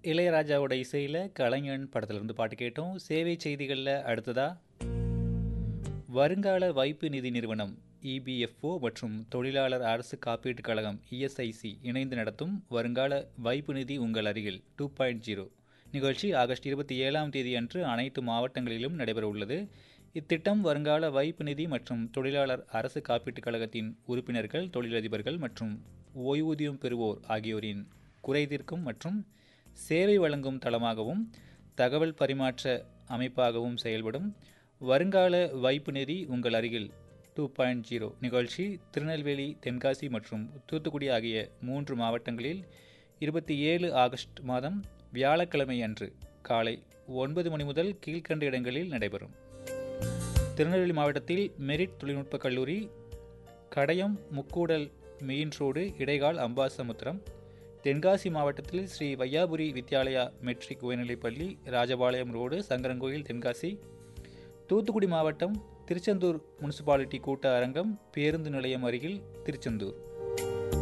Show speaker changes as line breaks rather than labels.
இளையராஜாவோட இசையில் கலைஞன் படத்திலிருந்து பாட்டு கேட்டோம் சேவை செய்திகளில் அடுத்ததா வருங்கால வைப்பு நிதி நிறுவனம் இபிஎஃப்ஓ மற்றும் தொழிலாளர் அரசு காப்பீட்டுக் கழகம் இஎஸ்ஐசி இணைந்து நடத்தும் வருங்கால வைப்பு நிதி உங்கள் அருகில் டூ பாயிண்ட் ஜீரோ நிகழ்ச்சி ஆகஸ்ட் இருபத்தி ஏழாம் தேதி அன்று அனைத்து மாவட்டங்களிலும் நடைபெற உள்ளது இத்திட்டம் வருங்கால வைப்பு நிதி மற்றும் தொழிலாளர் அரசு காப்பீட்டுக் கழகத்தின் உறுப்பினர்கள் தொழிலதிபர்கள் மற்றும் ஓய்வூதியம் பெறுவோர் ஆகியோரின் குறைதீர்க்கும் மற்றும் சேவை வழங்கும் தளமாகவும் தகவல் பரிமாற்ற அமைப்பாகவும் செயல்படும் வருங்கால வைப்பு நிதி உங்கள் அருகில் டூ பாயிண்ட் ஜீரோ நிகழ்ச்சி திருநெல்வேலி தென்காசி மற்றும் தூத்துக்குடி ஆகிய மூன்று மாவட்டங்களில் இருபத்தி ஏழு ஆகஸ்ட் மாதம் வியாழக்கிழமை அன்று காலை ஒன்பது மணி முதல் கீழ்கண்ட இடங்களில் நடைபெறும் திருநெல்வேலி மாவட்டத்தில் மெரிட் தொழில்நுட்பக் கல்லூரி கடையம் முக்கூடல் மெயின் ரோடு இடைகால் அம்பாசமுத்திரம் தென்காசி மாவட்டத்தில் ஸ்ரீ வையாபுரி வித்யாலயா மெட்ரிக் உயர்நிலைப்பள்ளி ராஜபாளையம் ரோடு சங்கரங்கோயில் தென்காசி தூத்துக்குடி மாவட்டம் திருச்செந்தூர் முனிசிபாலிட்டி கூட்ட அரங்கம் பேருந்து நிலையம் அருகில் திருச்செந்தூர்